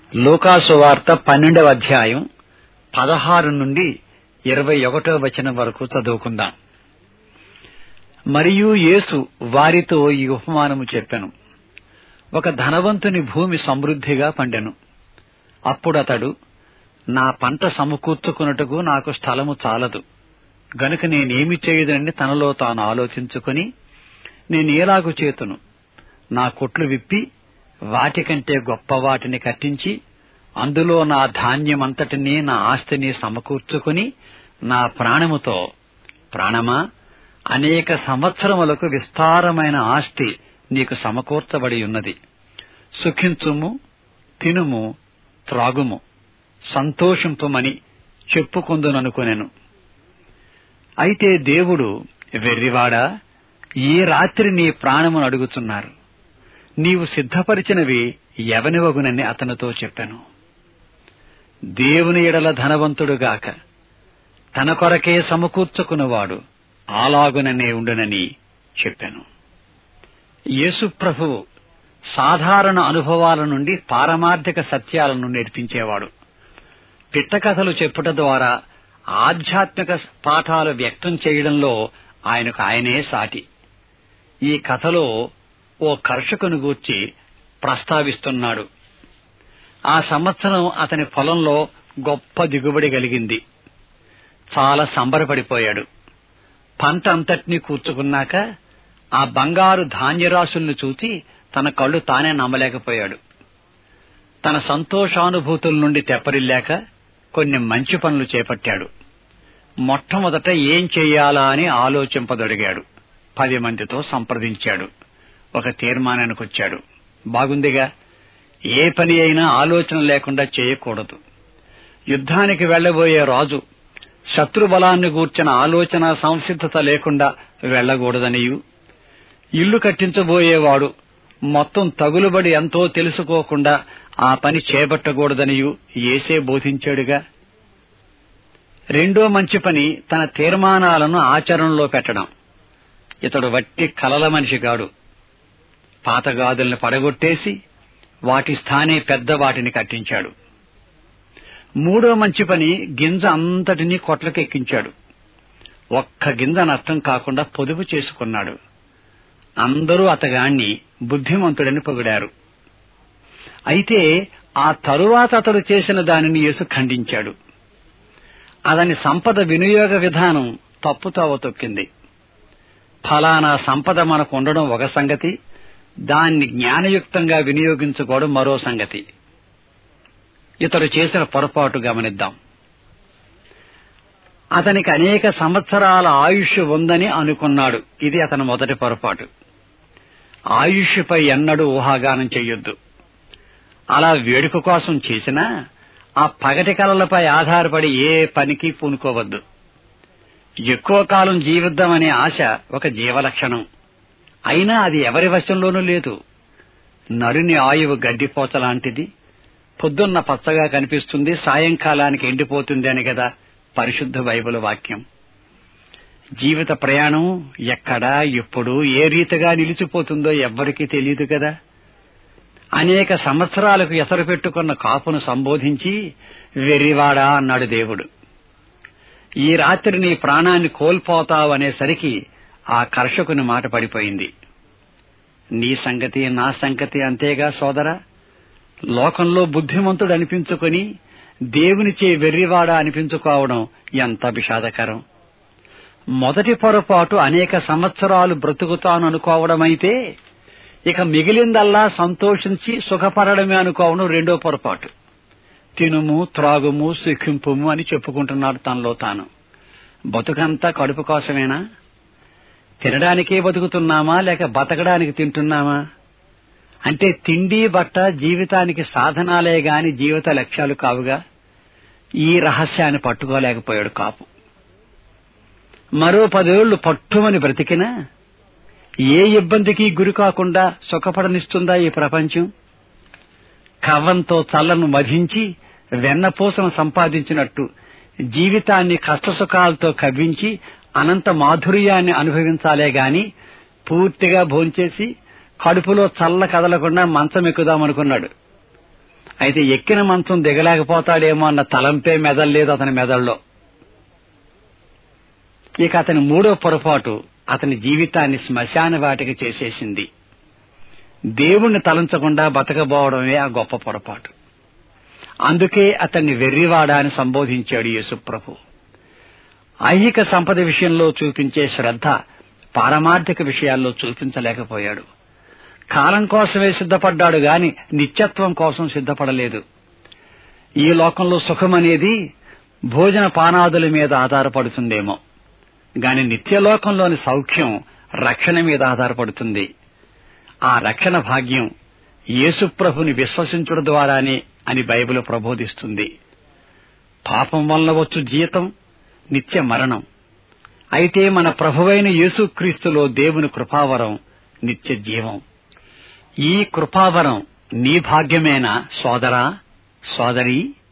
లూకాసు వార్త పన్నెండవ అధ్యాయం పదహారు నుండి ఇరవై ఒకటో వచనం వరకు చదువుకుందాం మరియు యేసు వారితో ఈ ఉపమానము చెప్పెను ఒక ధనవంతుని భూమి సమృద్ధిగా పండెను అప్పుడు అతడు నా పంట సమకూర్చుకున్నట్టుకు నాకు స్థలము చాలదు గనుక నేనేమి చేయదనని తనలో తాను ఆలోచించుకుని నేనేలాగు చేతును నా కొట్లు విప్పి వాటికంటే గొప్ప వాటిని కట్టించి అందులో నా ధాన్యమంతటినీ నా ఆస్తిని సమకూర్చుకుని నా ప్రాణముతో ప్రాణమా అనేక సంవత్సరములకు విస్తారమైన ఆస్తి నీకు సమకూర్చబడి ఉన్నది సుఖించుము తినుము త్రాగుము సంతోషింపుమని చెప్పుకుందుననుకొనెను అయితే దేవుడు వెర్రివాడా ఈ రాత్రి నీ ప్రాణమును అడుగుతున్నారు నీవు సిద్ధపరిచినవి ఎవనివగునని అతనితో చెప్పాను దేవుని ఎడల ధనవంతుడుగాక తన కొరకే సమకూర్చుకున్నవాడు అలాగుననే ఉండునని చెప్పాను యేసు ప్రభువు సాధారణ అనుభవాల నుండి పారమార్థిక సత్యాలను నేర్పించేవాడు పిట్టకథలు చెప్పుట ద్వారా ఆధ్యాత్మిక పాఠాలు వ్యక్తం చేయడంలో ఆయనకు ఆయనే సాటి ఈ కథలో ఓ కర్షకుని గూర్చి ప్రస్తావిస్తున్నాడు ఆ సంవత్సరం అతని పొలంలో గొప్ప దిగుబడి కలిగింది చాలా సంబరపడిపోయాడు పంట అంతటినీ కూర్చుకున్నాక ఆ బంగారు ధాన్యరాశుల్ని చూచి తన కళ్ళు తానే నమ్మలేకపోయాడు తన సంతోషానుభూతుల నుండి తెప్పరిల్లాక కొన్ని మంచి పనులు చేపట్టాడు మొట్టమొదట ఏం చెయ్యాలా అని ఆలోచింపదొడిగాడు పది మందితో సంప్రదించాడు ఒక తీర్మానానికి వచ్చాడు బాగుందిగా ఏ పని అయినా ఆలోచన లేకుండా చేయకూడదు యుద్ధానికి వెళ్లబోయే రాజు శత్రుబలాన్ని గూర్చిన ఆలోచన సంసిద్ధత లేకుండా వెళ్లకూడదనియు ఇల్లు కట్టించబోయేవాడు మొత్తం తగులుబడి ఎంతో తెలుసుకోకుండా ఆ పని చేపట్టకూడదనియు ఏసే బోధించాడుగా రెండో మంచి పని తన తీర్మానాలను ఆచరణలో పెట్టడం ఇతడు వట్టి కలల మనిషి కాడు పాతగాదుల్ని పడగొట్టేసి వాటి స్థానే పెద్ద వాటిని కట్టించాడు మూడో మంచి పని గింజ అంతటినీ కొట్లకెక్కించాడు ఒక్క గింజ నష్టం కాకుండా పొదుపు చేసుకున్నాడు అందరూ అతగాణ్ణి బుద్ధిమంతుడని పొగిడారు అయితే ఆ తరువాత అతడు చేసిన దానిని యేసు ఖండించాడు అతని సంపద వినియోగ విధానం తప్పుతావ తొక్కింది ఫలానా సంపద మనకు ఉండడం ఒక సంగతి దాన్ని జ్ఞానయుక్తంగా వినియోగించుకోవడం మరో సంగతి ఇతడు చేసిన పొరపాటు గమనిద్దాం అతనికి అనేక సంవత్సరాల ఆయుష్ ఉందని అనుకున్నాడు ఇది అతని మొదటి పొరపాటు ఆయుష్పై ఎన్నడూ ఊహాగానం చెయ్యొద్దు అలా వేడుక కోసం చేసినా ఆ పగటి కలలపై ఆధారపడి ఏ పనికి పూనుకోవద్దు ఎక్కువ కాలం జీవిద్దామనే ఆశ ఒక జీవలక్షణం అయినా అది ఎవరి వశంలోనూ లేదు నరుని ఆయువు గడ్డిపోత లాంటిది పొద్దున్న పచ్చగా కనిపిస్తుంది సాయంకాలానికి ఎండిపోతుంది అని కదా పరిశుద్ధ బైబిల్ వాక్యం జీవిత ప్రయాణం ఎక్కడ ఎప్పుడు ఏ రీతిగా నిలిచిపోతుందో ఎవ్వరికీ తెలియదు కదా అనేక సంవత్సరాలకు ఎసరు పెట్టుకున్న కాపును సంబోధించి వెర్రివాడా అన్నాడు దేవుడు ఈ రాత్రి నీ ప్రాణాన్ని కోల్పోతావనేసరికి ఆ కర్షకుని మాట పడిపోయింది నీ సంగతి నా సంగతి అంతేగా సోదరా లోకంలో బుద్ధిమంతుడు అనిపించుకుని దేవునిచే వెర్రివాడా అనిపించుకోవడం ఎంత విషాదకరం మొదటి పొరపాటు అనేక సంవత్సరాలు బ్రతుకుతాను అనుకోవడమైతే ఇక మిగిలిందల్లా సంతోషించి సుఖపడడమే అనుకోవడం రెండో పొరపాటు తినుము త్రాగుము సుఖింపుము అని చెప్పుకుంటున్నాడు తనలో తాను బతుకంతా కడుపు కోసమేనా తినడానికే బతుకుతున్నామా లేక బతకడానికి తింటున్నామా అంటే తిండి బట్ట జీవితానికి సాధనాలే గాని జీవిత లక్ష్యాలు కావుగా ఈ రహస్యాన్ని పట్టుకోలేకపోయాడు కాపు మరో పదేళ్లు పట్టుమని బ్రతికినా ఏ ఇబ్బందికి గురి కాకుండా సుఖపడనిస్తుందా ఈ ప్రపంచం కవ్వంతో చల్లను మధించి వెన్నపూసను సంపాదించినట్టు జీవితాన్ని కష్టసుఖాలతో కవ్వించి అనంత మాధుర్యాన్ని అనుభవించాలే గాని పూర్తిగా భోంచేసి కడుపులో చల్ల కదలకుండా మంచం ఎక్కుదామనుకున్నాడు అయితే ఎక్కిన మంచం దిగలేకపోతాడేమో అన్న తలంపే మెదల్లేదు అతని మెదళ్ళలో ఇక అతని మూడో పొరపాటు అతని జీవితాన్ని శ్మశాన వాటికి చేసేసింది దేవుణ్ణి తలంచకుండా బతకబోవడమే ఆ గొప్ప పొరపాటు అందుకే అతన్ని వెర్రివాడా అని సంబోధించాడు యేసుప్రభు ఐహిక సంపద విషయంలో చూపించే శ్రద్ధ పారమార్థిక విషయాల్లో చూపించలేకపోయాడు కాలం కోసమే సిద్ధపడ్డాడు గాని నిత్యత్వం కోసం సిద్ధపడలేదు ఈ లోకంలో సుఖమనేది భోజన పానాదుల మీద ఆధారపడుతుందేమో గాని నిత్యలోకంలోని సౌఖ్యం రక్షణ మీద ఆధారపడుతుంది ఆ రక్షణ భాగ్యం యేసుప్రభుని విశ్వసించడం ద్వారానే అని బైబిల్ ప్రబోధిస్తుంది పాపం వల్ల వచ్చు జీతం నిత్య మరణం అయితే మన ప్రభువైన యేసుక్రీస్తులో దేవుని కృపావరం నిత్య జీవం ఈ కృపావరం నీ భాగ్యమేనా సోదరా సోదరి